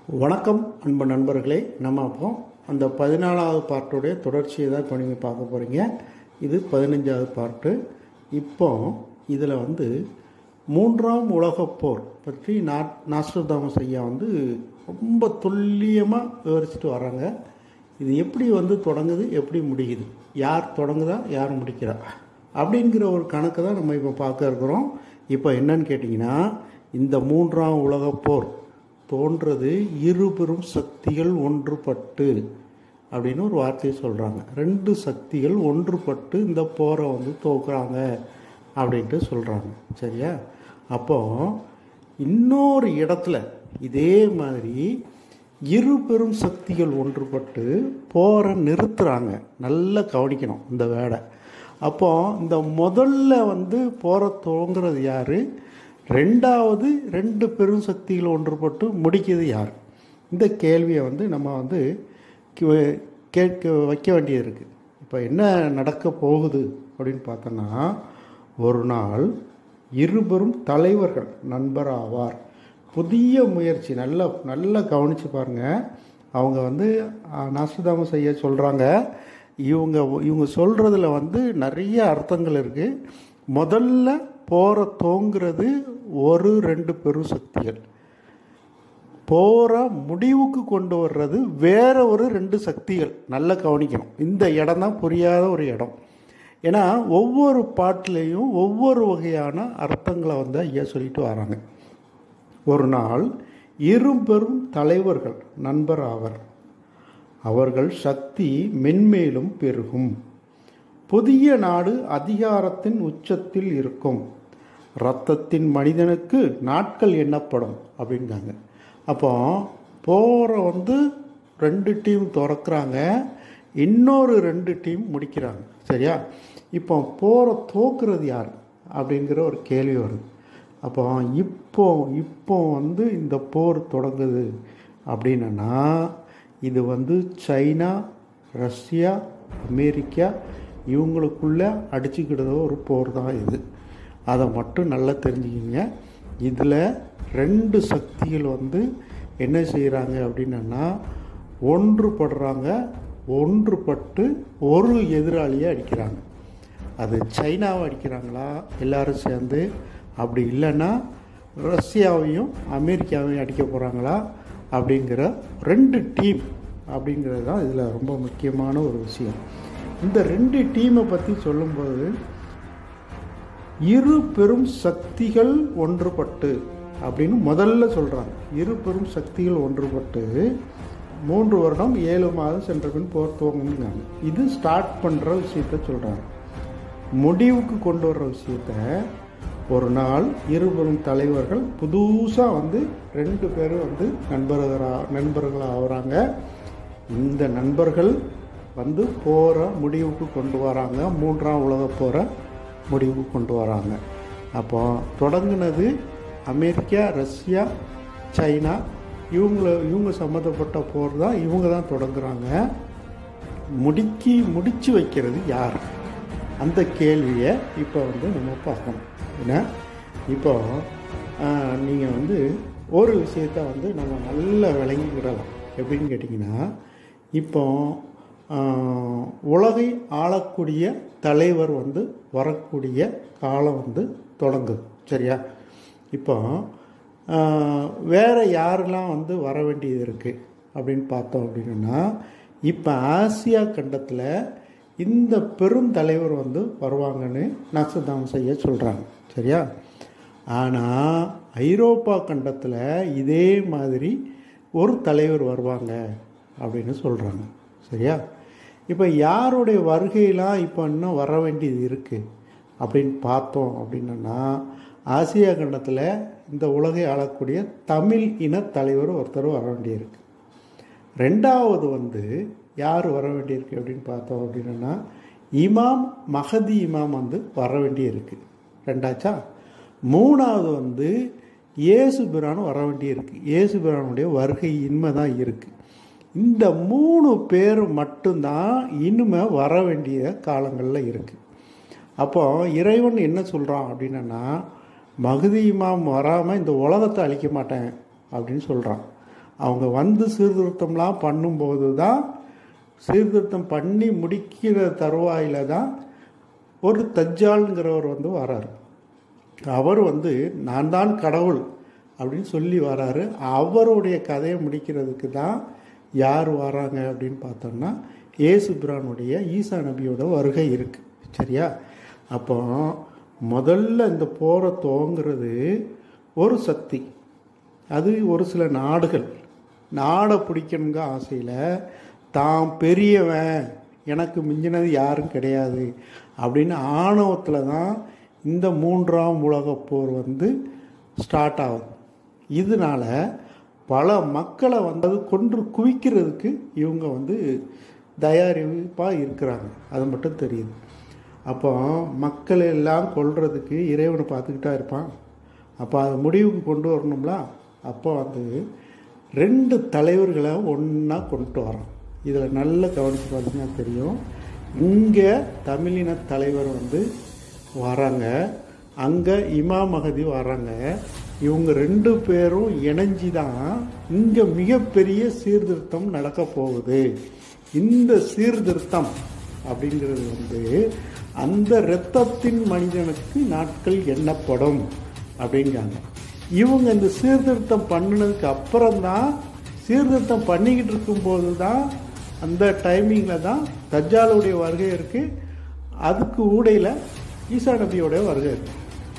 வணக்கம் அன்பு நண்பர்களே நம்ம அப்போ அந்த பதினாலாவது பார்ட்டுடைய தொடர்ச்சியை தான் இப்போ நீங்கள் பார்க்க போகிறீங்க இது பதினஞ்சாவது பார்ட்டு இப்போ இதில் வந்து மூன்றாம் உலகப் போர் பற்றி நா நாஸ்ட்ரதாமஸ் ஐயா வந்து ரொம்ப துல்லியமாக விவரிச்சுட்டு வராங்க இது எப்படி வந்து தொடங்குது எப்படி முடியுது யார் தொடங்குதா யார் முடிக்கிறா அப்படிங்கிற ஒரு கணக்கு தான் நம்ம இப்போ பார்க்க இருக்கிறோம் இப்போ என்னன்னு கேட்டிங்கன்னா இந்த மூன்றாம் உலகப் போர் தோன்றது இரு பெரும் சக்திகள் ஒன்றுபட்டு அப்படின்னு ஒரு வார்த்தையை சொல்கிறாங்க ரெண்டு சக்திகள் ஒன்றுபட்டு இந்த போரை வந்து தோக்குறாங்க அப்படின்ட்டு சொல்கிறாங்க சரியா அப்போ இன்னொரு இடத்துல இதே மாதிரி இரு பெரும் சக்திகள் ஒன்றுபட்டு போரை நிறுத்துகிறாங்க நல்லா கவனிக்கணும் இந்த வேடை அப்போ இந்த முதல்ல வந்து போரை துவங்குறது யார் ரெண்டாவது ரெண்டு பெரும் சக்திகள் ஒன்றுபட்டு முடிக்கிறது யார் இந்த கேள்வியை வந்து நம்ம வந்து கே- கேட்க வைக்க வேண்டியது இருக்குது இப்போ என்ன நடக்க போகுது அப்படின்னு பார்த்தோன்னா ஒரு நாள் இருபெரும் தலைவர்கள் நண்பர் ஆவார் புதிய முயற்சி நல்ல நல்லா கவனித்து பாருங்கள் அவங்க வந்து நாசுதாம செய்ய சொல்கிறாங்க இவங்க இவங்க சொல்கிறதுல வந்து நிறைய அர்த்தங்கள் இருக்குது முதல்ல போரை தோங்குறது ஒரு ரெண்டு பெரும் சக்திகள் போரை முடிவுக்கு கொண்டு வர்றது வேற ஒரு ரெண்டு சக்திகள் நல்லா கவனிக்கணும் இந்த இடம் தான் புரியாத ஒரு இடம் ஏன்னா ஒவ்வொரு பாட்டிலையும் ஒவ்வொரு வகையான அர்த்தங்களை வந்து ஐயா சொல்லிட்டு வராங்க ஒரு நாள் இருபெரும் தலைவர்கள் நண்பர் ஆவர் அவர்கள் சக்தி மென்மேலும் பெருகும் புதிய நாடு அதிகாரத்தின் உச்சத்தில் இருக்கும் இரத்தத்தின் மனிதனுக்கு நாட்கள் எண்ணப்படும் அப்படிங்காங்க அப்போ போகிற வந்து ரெண்டு டீம் திறக்கிறாங்க இன்னொரு ரெண்டு டீம் முடிக்கிறாங்க சரியா இப்போ போகிற தோக்குறது யார் அப்படிங்கிற ஒரு கேள்வி வருது அப்போ இப்போ இப்போ வந்து இந்த போர் தொடங்குது அப்படின்னா இது வந்து சைனா ரஷ்யா அமெரிக்கா இவங்களுக்குள்ள அடிச்சுக்கிடுற ஒரு போர் தான் இது அதை மட்டும் நல்லா தெரிஞ்சுக்கிங்க இதில் ரெண்டு சக்திகள் வந்து என்ன செய்கிறாங்க அப்படின்னா ஒன்றுபடுறாங்க ஒன்றுபட்டு ஒரு எதிராளியை அடிக்கிறாங்க அது சைனாவை அடிக்கிறாங்களா எல்லாரும் சேர்ந்து அப்படி இல்லைன்னா ரஷ்யாவையும் அமெரிக்காவையும் அடிக்க போகிறாங்களா அப்படிங்கிற ரெண்டு டீம் அப்படிங்கிறது தான் இதில் ரொம்ப முக்கியமான ஒரு விஷயம் இந்த ரெண்டு டீமை பற்றி சொல்லும்போது இரு பெரும் சக்திகள் ஒன்றுபட்டு அப்படின்னு முதல்ல சொல்கிறாங்க இரு பெரும் சக்திகள் ஒன்றுபட்டு மூன்று வருடம் ஏழு மாதம் சென்ற பின் போர் துவங்குங்காங்க இது ஸ்டார்ட் பண்ணுற விஷயத்த சொல்கிறாங்க முடிவுக்கு கொண்டு வர்ற விஷயத்த ஒரு நாள் இருபெரும் தலைவர்கள் புதுசாக வந்து ரெண்டு பேரும் வந்து நண்பர்களாக நண்பர்களாக ஆகுறாங்க இந்த நண்பர்கள் வந்து போகிற முடிவுக்கு கொண்டு வராங்க மூன்றாம் உலக போகிற முடிவுக்கு கொண்டு வராங்க அப்போ தொடங்குனது அமெரிக்கா ரஷ்யா சைனா இவங்கள இவங்க சம்மந்தப்பட்ட போர் தான் இவங்க தான் தொடங்குறாங்க முடிக்கி முடிச்சு வைக்கிறது யார் அந்த கேள்வியை இப்போ வந்து நம்ம பார்க்கணும் ஏன்னா இப்போ நீங்கள் வந்து ஒரு விஷயத்த வந்து நம்ம நல்லா விளங்கிக்கிடலாம் எப்படின்னு கேட்டிங்கன்னா இப்போ ஆஹ், உலகை ஆளக்கூடிய தலைவர் வந்து வரக்கூடிய காலம் வந்து தொடங்குது சரியா இப்போ ஆஹ், வேற யாரெல்லாம் வந்து வர வேண்டியது இருக்குது அப்படின்னு பார்த்தோம் அப்படின்னா இப்போ ஆசியா கண்டத்தில் இந்த பெருந்தலைவர் வந்து வருவாங்கன்னு நக்சதாம் செய்ய சொல்கிறாங்க சரியா ஆனால் ஐரோப்பா கண்டத்தில் இதே மாதிரி ஒரு தலைவர் வருவாங்க அப்படின்னு சொல்கிறாங்க சரியா இப்போ யாருடைய வருகையெல்லாம் இப்போ இன்னும் வர வேண்டியது இருக்குது அப்படின்னு பார்த்தோம் அப்படின்னா ஆசியா கண்டத்தில் இந்த உலகை ஆளக்கூடிய தமிழ் இன தலைவர் ஒருத்தர் வர வேண்டியிருக்கு ரெண்டாவது வந்து யார் வர வேண்டியிருக்கு அப்படின்னு பார்த்தோம் அப்படின்னா இமாம் மஹதி இமாம் வந்து வர வேண்டியிருக்கு ரெண்டாச்சா மூணாவது வந்து இயேசு பிரான் வர வேண்டியிருக்கு இயேசு பிரானுடைய வருகை இன்மை தான் இருக்குது இந்த மூணு பேர் மட்டும்தான் இனிமே வர வேண்டிய காலங்களில் இருக்குது அப்போ இறைவன் என்ன சொல்கிறான் அப்படின்னா மகுதி இமாம் வராமல் இந்த உலகத்தை அழிக்க மாட்டேன் அப்படின்னு சொல்கிறான் அவங்க வந்து சீர்திருத்தம்லாம் பண்ணும்போது தான் சீர்திருத்தம் பண்ணி முடிக்கிற தருவாயில் தான் ஒரு தஜ்ஜால்ங்கிறவர் வந்து வராரு அவர் வந்து நான் தான் கடவுள் அப்படின்னு சொல்லி வராரு அவருடைய கதையை முடிக்கிறதுக்கு தான் யார் வராங்க அப்படின்னு பார்த்தோம்னா ஏசு பிரானுடைய ஈசா நபியோட வருகை இருக்குது சரியா அப்போ முதல்ல இந்த போரை துவங்கிறது ஒரு சக்தி அது ஒரு சில நாடுகள் நாடை பிடிக்கணுங்க ஆசையில் தான் பெரியவன் எனக்கு மிஞ்சினது யாரும் கிடையாது அப்படின்னு ஆணவத்தில் தான் இந்த மூன்றாம் உலகப் போர் வந்து ஸ்டார்ட் ஆகுது இதனால் பல மக்களை வந்து அது கொன்று குவிக்கிறதுக்கு இவங்க வந்து தயாரிப்பாக இருக்கிறாங்க அது மட்டும் தெரியுது அப்போ மக்களை எல்லாம் கொல்றதுக்கு இறைவனை பார்த்துக்கிட்டா இருப்பான் அப்போ அதை முடிவுக்கு கொண்டு வரணும்ல அப்போ வந்து ரெண்டு தலைவர்களை ஒன்றா கொண்டு வரோம் இதில் நல்லா கவனித்து பார்த்தீங்கன்னா தெரியும் இங்கே தமிழின தலைவர் வந்து வராங்க அங்கே இமா மகதி வராங்க இவங்க ரெண்டு பேரும் இணைஞ்சி தான் இங்கே மிகப்பெரிய சீர்திருத்தம் நடக்க போகுது இந்த சீர்திருத்தம் அப்படிங்கிறது வந்து அந்த இரத்தத்தின் மனிதனுக்கு நாட்கள் எண்ணப்படும் அப்படிங்காங்க இவங்க இந்த சீர்திருத்தம் பண்ணினதுக்கு அப்புறம்தான் சீர்திருத்தம் பண்ணிக்கிட்டு இருக்கும்போது தான் அந்த டைமிங்கில் தான் தஜ்ஜாலுடைய வருகை இருக்குது அதுக்கு ஊடையில் ஈசா நபியோட வருகை இருக்குது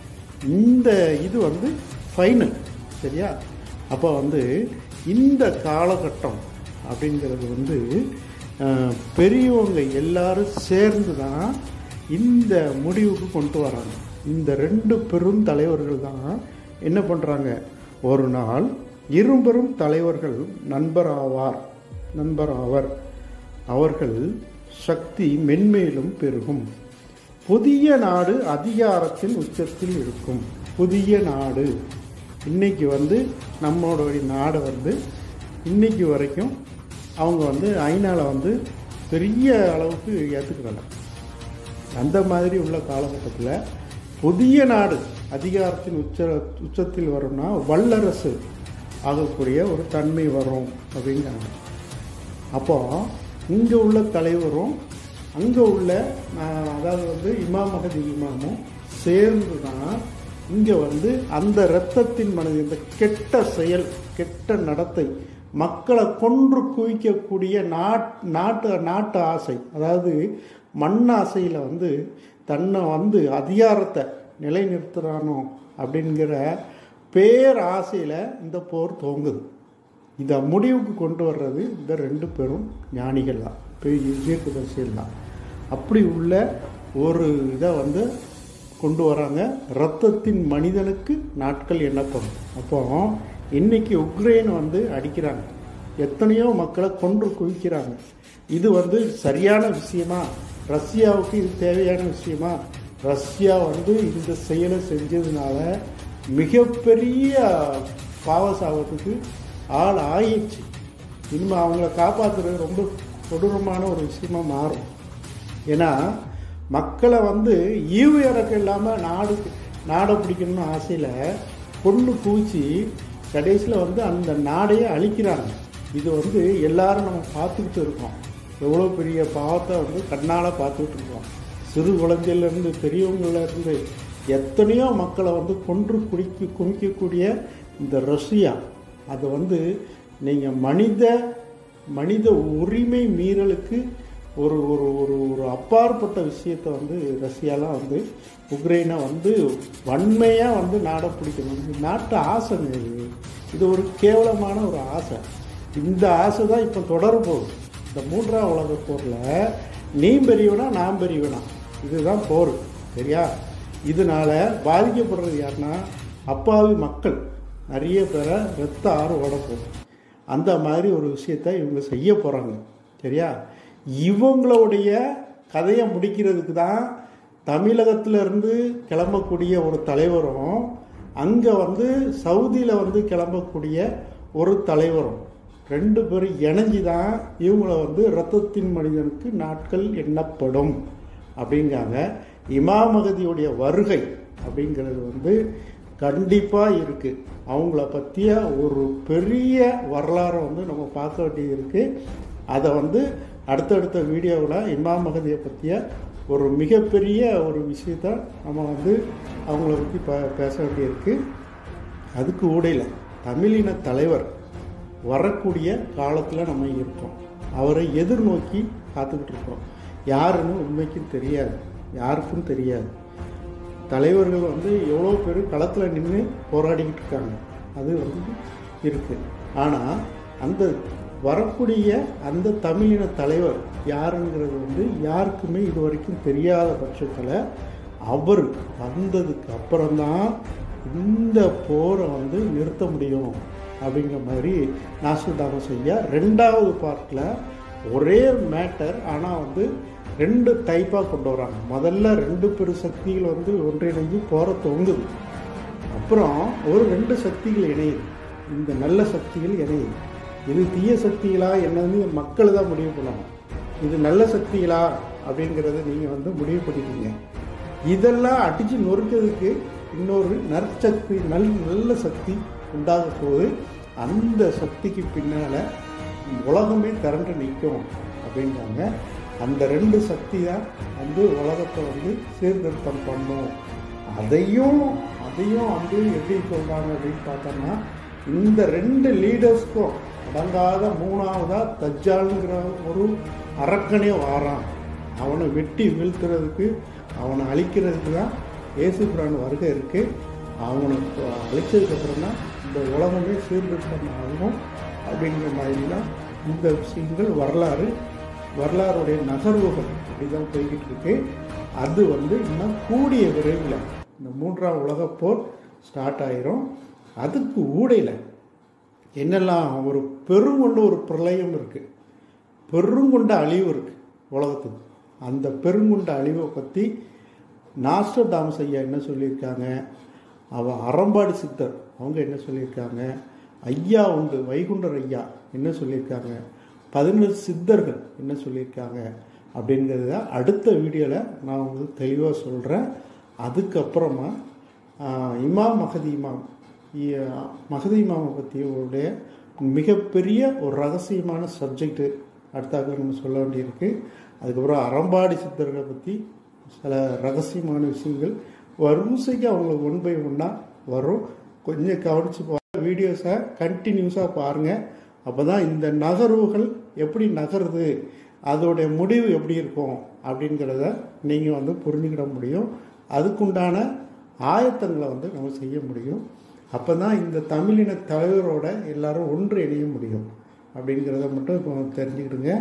இந்த இது வந்து ஃபைனல் சரியா அப்போ வந்து இந்த காலகட்டம் அப்படிங்கிறது வந்து அஹ், பெரியவங்க எல்லாரும் சேர்ந்து தான் இந்த முடிவுக்கு கொண்டு வராங்க இந்த ரெண்டு பெரும் தலைவர்கள் தான் என்ன பண்ணுறாங்க ஒரு நாள் இருபெரும் தலைவர்கள் நண்பராவார் நண்பராவர் அவர்கள் சக்தி மென்மேலும் பெருகும் புதிய நாடு அதிகாரத்தின் உச்சத்தில் இருக்கும் புதிய நாடு இன்னைக்கு வந்து நம்மளுடைய நாடு வந்து இன்னைக்கு வரைக்கும் அவங்க வந்து ஐநால வந்து பெரிய அளவுக்கு ஏற்றுக்கிறாங்க அந்த மாதிரி உள்ள காலகட்டத்தில் புதிய நாடு அதிகாரத்தின் உச்ச உச்சத்தில் வரும்னா வல்லரசு ஆகக்கூடிய ஒரு தன்மை வரும் அப்படிங்கிறாங்க அப்போ இங்கே உள்ள தலைவரும் அங்கே உள்ள ஆஹ், அதாவது வந்து இமாம் மகதி இமாமும் சேர்ந்து தான் இங்கே வந்து அந்த இரத்தத்தின் மனது இந்த கெட்ட செயல் கெட்ட நடத்தை மக்களை கொன்று குவிக்கக்கூடிய நாட் நாட்டு நாட்டு ஆசை அதாவது மண் ஆசையில் வந்து தன்னை வந்து அதிகாரத்தை நிலைநிறுத்துறானோ அப்படிங்கிற பேர் ஆசையில் இந்த போர் துவங்குது இதை முடிவுக்கு கொண்டு வர்றது இந்த ரெண்டு பேரும் ஞானிகள் தான் பெரிய தீர்க்கதரிசிகள் தான் அப்படி உள்ள ஒரு இதை வந்து கொண்டு வராங்க ரத்தத்தின் மனிதனுக்கு நாட்கள் எண்ணப்படும் அப்போ இன்னைக்கு உக்ரைன் வந்து அடிக்கிறாங்க எத்தனையோ மக்களை கொன்று குவிக்கிறாங்க இது வந்து சரியான விஷயமா ரஷ்யாவுக்கு இது தேவையான விஷயமா ரஷ்யா வந்து இந்த செயலை செஞ்சதுனால மிகப்பெரிய பாவசாபத்துக்கு ஆள் ஆயிடுச்சு இனிமேல் அவங்கள காப்பாற்றுறது ரொம்ப கொடூரமான ஒரு விஷயமா மாறும் ஏன்னா மக்களை வந்து ஈவு இறக்கம் இல்லாமல் நாடு நாடை பிடிக்கணும்னு ஆசையில் பொண்ணு பூச்சி கடைசியில் வந்து அந்த நாடையே அழிக்கிறாங்க இது வந்து எல்லாரும் நம்ம பார்த்துக்கிட்டு இருக்கோம் எவ்வளோ பெரிய பாவத்தை வந்து கண்ணால் பார்த்துக்கிட்டு இருக்கோம் சிறு குழந்தையிலேருந்து பெரியவங்கள்லேருந்து எத்தனையோ மக்களை வந்து கொன்று குடிக்க குமிக்கக்கூடிய இந்த ரஷ்யா அது வந்து நீங்கள் மனித மனித உரிமை மீறலுக்கு ஒரு ஒரு ஒரு ஒரு அப்பாற்பட்ட விஷயத்தை வந்து ரஷ்யாலாம் வந்து உக்ரைனை வந்து வன்மையாக வந்து நாடை பிடிக்கணும் இது நாட்டு ஆசைங்க இது இது ஒரு கேவலமான ஒரு ஆசை இந்த ஆசை தான் இப்போ தொடர போகுது இந்த மூன்றாம் உலக போரில் நீ பெரியவனா நான் பெரியவனா இதுதான் போர் சரியா இதனால பாதிக்கப்படுறது யாருன்னா அப்பாவி மக்கள் நிறைய பேரை ரத்த ஆறு ஓட போகுது அந்த மாதிரி ஒரு விஷயத்தை இவங்க செய்ய போகிறாங்க சரியா இவங்களுடைய கதையை முடிக்கிறதுக்கு தான் தமிழகத்திலிருந்து கிளம்பக்கூடிய ஒரு தலைவரும் அங்கே வந்து சவுதியில் வந்து கிளம்பக்கூடிய ஒரு தலைவரும் ரெண்டு பேரும் இணைஞ்சி தான் இவங்கள வந்து இரத்தத்தின் மனிதனுக்கு நாட்கள் எண்ணப்படும் அப்படிங்காங்க இமாமகதியுடைய வருகை அப்படிங்கிறது வந்து கண்டிப்பாக இருக்குது அவங்கள பற்றிய ஒரு பெரிய வரலாறை வந்து நம்ம பார்க்க வேண்டியது இருக்குது அதை வந்து அடுத்தடுத்த வீடியோவில் இமாம் மகதியை பற்றிய ஒரு மிகப்பெரிய ஒரு விஷயத்த நம்ம வந்து அவங்கள பற்றி ப பேச வேண்டியிருக்கு அதுக்கு ஊடையில் தமிழின தலைவர் வரக்கூடிய காலத்தில் நம்ம இருக்கோம் அவரை எதிர்நோக்கி காத்துக்கிட்டு இருக்கோம் யாருன்னு உண்மைக்கும் தெரியாது யாருக்கும் தெரியாது தலைவர்கள் வந்து எவ்வளோ பேர் களத்தில் நின்று போராடிக்கிட்டு இருக்காங்க அது வந்து இருக்குது ஆனால் அந்த வரக்கூடிய அந்த தமிழின தலைவர் யாருங்கிறது வந்து யாருக்குமே இது வரைக்கும் தெரியாத பட்சத்தில் அவர் வந்ததுக்கு அப்புறம்தான் இந்த போரை வந்து நிறுத்த முடியும் அப்படிங்கிற மாதிரி நாசுதாமஸ் ஐயா ரெண்டாவது பார்ட்டில் ஒரே மேட்டர் ஆனால் வந்து ரெண்டு டைப்பாக கொண்டு வராங்க முதல்ல ரெண்டு பெரு சக்திகள் வந்து ஒன்றிணைஞ்சு போற தொங்குது அப்புறம் ஒரு ரெண்டு சக்திகள் இணையுது இந்த நல்ல சக்திகள் இணையுது இது தீய சக்திகளா என்னன்னு மக்கள் தான் முடிவு பண்ணணும் இது நல்ல சக்திகளா அப்படிங்கிறத நீங்கள் வந்து முடிவு பண்ணிக்கீங்க இதெல்லாம் அடித்து நொறுக்கிறதுக்கு இன்னொரு நற்சக்தி நல் நல்ல சக்தி உண்டாக போகுது அந்த சக்திக்கு பின்னால் உலகமே திரண்டு நிற்கும் அப்படின்றாங்க அந்த ரெண்டு சக்தி தான் வந்து உலகத்தை வந்து சீர்திருத்தம் பண்ணும் அதையும் அதையும் வந்து எப்படி சொல்கிறாங்க அப்படின்னு பார்த்தோம்னா இந்த ரெண்டு லீடர்ஸ்க்கும் அடங்காத மூணாவதா தஜ்ஜாலுங்கிற ஒரு அரக்கனே வாரான் அவனை வெட்டி வீழ்த்துறதுக்கு அவனை அழிக்கிறதுக்கு தான் ஏசு பிரான் வருகை இருக்குது அவனை அழிச்சதுக்கப்புறம் தான் இந்த உலகமே சீர்திருத்தம் ஆகும் அப்படிங்கிற மாதிரிலாம் இந்த விஷயங்கள் வரலாறு வரலாறுடைய நகர்வுகள் இப்படிதான் போய்கிட்டு இருக்கு அது வந்து இன்னும் கூடிய விரைவில் இந்த மூன்றாம் உலகப் போர் ஸ்டார்ட் ஆயிரும் அதுக்கு ஊடையில் என்னெல்லாம் ஒரு பெருங்கொண்ட ஒரு பிரளயம் இருக்குது பெருங்கொண்ட அழிவு இருக்குது உலகத்துக்கு அந்த பெருங்குண்ட அழிவை பற்றி நாஸ்டர் தாமஸ் ஐயா என்ன சொல்லியிருக்காங்க அவ அறம்பாடி சித்தர் அவங்க என்ன சொல்லியிருக்காங்க ஐயா உண்டு வைகுண்டர் ஐயா என்ன சொல்லியிருக்காங்க பதினெட்டு சித்தர்கள் என்ன சொல்லியிருக்காங்க அப்படிங்கிறத அடுத்த வீடியோவில் நான் உங்களுக்கு தெளிவாக சொல்கிறேன் அதுக்கப்புறமா ஆஹ், இமாம் மகதி இமாம் இ- மகதி இமாமை பற்றியுடைய மிகப்பெரிய ஒரு ரகசியமான சப்ஜெக்டு அடுத்தாக நம்ம சொல்ல வேண்டியிருக்கு அதுக்கப்புறம் அறம்பாடி சித்தர்களை பற்றி சில ரகசியமான விஷயங்கள் வரிசைக்கு அவங்களுக்கு ஒன் பை ஒன்னாக வரும் கொஞ்சம் கவனித்து பா வீடியோஸை கண்டினியூஸாக பாருங்கள் அப்போ தான் இந்த நகர்வுகள் எப்படி நகருது அதோடைய முடிவு எப்படி இருக்கும் அப்படிங்கிறத நீங்கள் வந்து புரிஞ்சுக்கிட முடியும் அதுக்குண்டான ஆயத்தங்களை வந்து நம்ம செய்ய முடியும் அப்போ தான் இந்த தமிழின தலைவரோட எல்லாரும் ஒன்று இணைய முடியும் அப்படிங்கிறத மட்டும் இப்போ தெரிஞ்சுக்கிடுங்க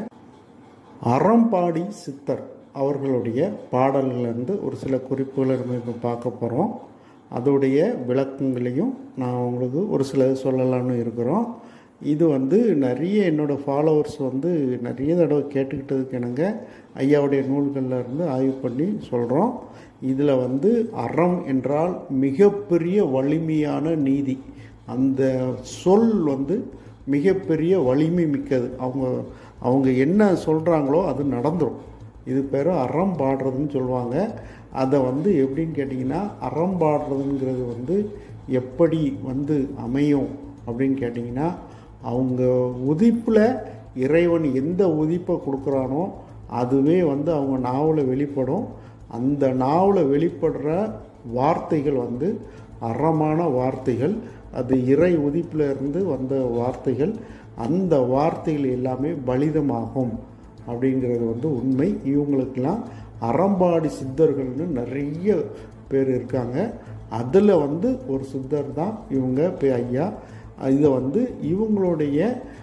அறம்பாடி சித்தர் அவர்களுடைய பாடல்களிலிருந்து ஒரு சில குறிப்புகளை நம்ம இப்போ பார்க்க போகிறோம் அதோடைய விளக்கங்களையும் நான் உங்களுக்கு ஒரு சில சொல்லலாம்னு இருக்கிறோம் இது வந்து நிறைய என்னோடய ஃபாலோவர்ஸ் வந்து நிறைய தடவை கேட்டுக்கிட்டதுக்கு எனக்கு ஐயாவுடைய நூல்களில் இருந்து ஆய்வு பண்ணி சொல்கிறோம் இதில் வந்து அறம் என்றால் மிகப்பெரிய வலிமையான நீதி அந்த சொல் வந்து மிகப்பெரிய வலிமை மிக்கது அவங்க அவங்க என்ன சொல்கிறாங்களோ அது நடந்துடும் இது பேர் அறம் பாடுறதுன்னு சொல்லுவாங்க அதை வந்து எப்படின்னு கேட்டிங்கன்னா அறம் பாடுறதுங்கிறது வந்து எப்படி வந்து அமையும் அப்படின்னு கேட்டிங்கன்னா அவங்க உதிப்பில் இறைவன் எந்த உதிப்பை கொடுக்குறானோ அதுவே வந்து அவங்க நாவலில் வெளிப்படும் அந்த நாவலில் வெளிப்படுற வார்த்தைகள் வந்து அறமான வார்த்தைகள் அது இறை உதிப்பில் இருந்து வந்த வார்த்தைகள் அந்த வார்த்தைகள் எல்லாமே பலிதமாகும் அப்படிங்கிறது வந்து உண்மை இவங்களுக்கெல்லாம் அறம்பாடி சித்தர்கள்னு நிறைய பேர் இருக்காங்க அதில் வந்து ஒரு சித்தர் தான் இவங்க பே ஐயா இதை வந்து இவங்களுடைய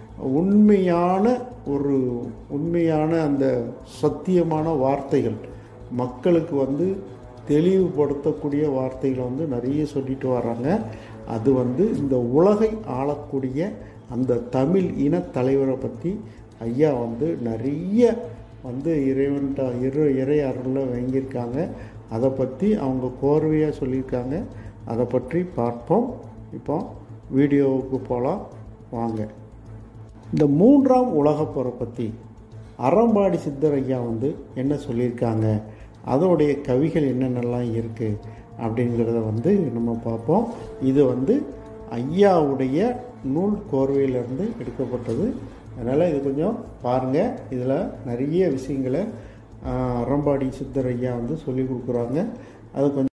உண்மையான ஒரு உண்மையான அந்த சத்தியமான வார்த்தைகள் மக்களுக்கு வந்து தெளிவுபடுத்தக்கூடிய வார்த்தைகளை வந்து நிறைய சொல்லிட்டு வராங்க அது வந்து இந்த உலகை ஆளக்கூடிய அந்த தமிழ் இன தலைவரை பற்றி ஐயா வந்து நிறைய வந்து இறைவன்ட்ட இரு இறை அருளில் வாங்கியிருக்காங்க அதை பற்றி அவங்க கோர்வையாக சொல்லியிருக்காங்க அதை பற்றி பார்ப்போம் இப்போ வீடியோவுக்கு போகலாம் வாங்க இந்த மூன்றாம் உலகப் போரை பற்றி அறம்பாடி சித்தர் ஐயா வந்து என்ன சொல்லியிருக்காங்க அதோடைய கவிகள் என்னென்னலாம் இருக்குது அப்படிங்கிறத வந்து நம்ம பார்ப்போம் இது வந்து ஐயாவுடைய நூல் கோர்வையிலேருந்து எடுக்கப்பட்டது அதனால் இது கொஞ்சம் பாருங்கள் இதில் நிறைய விஷயங்களை ஆஹ், அறம்பாடி சித்தர் ஐயா வந்து சொல்லி கொடுக்குறாங்க அது கொஞ்சம்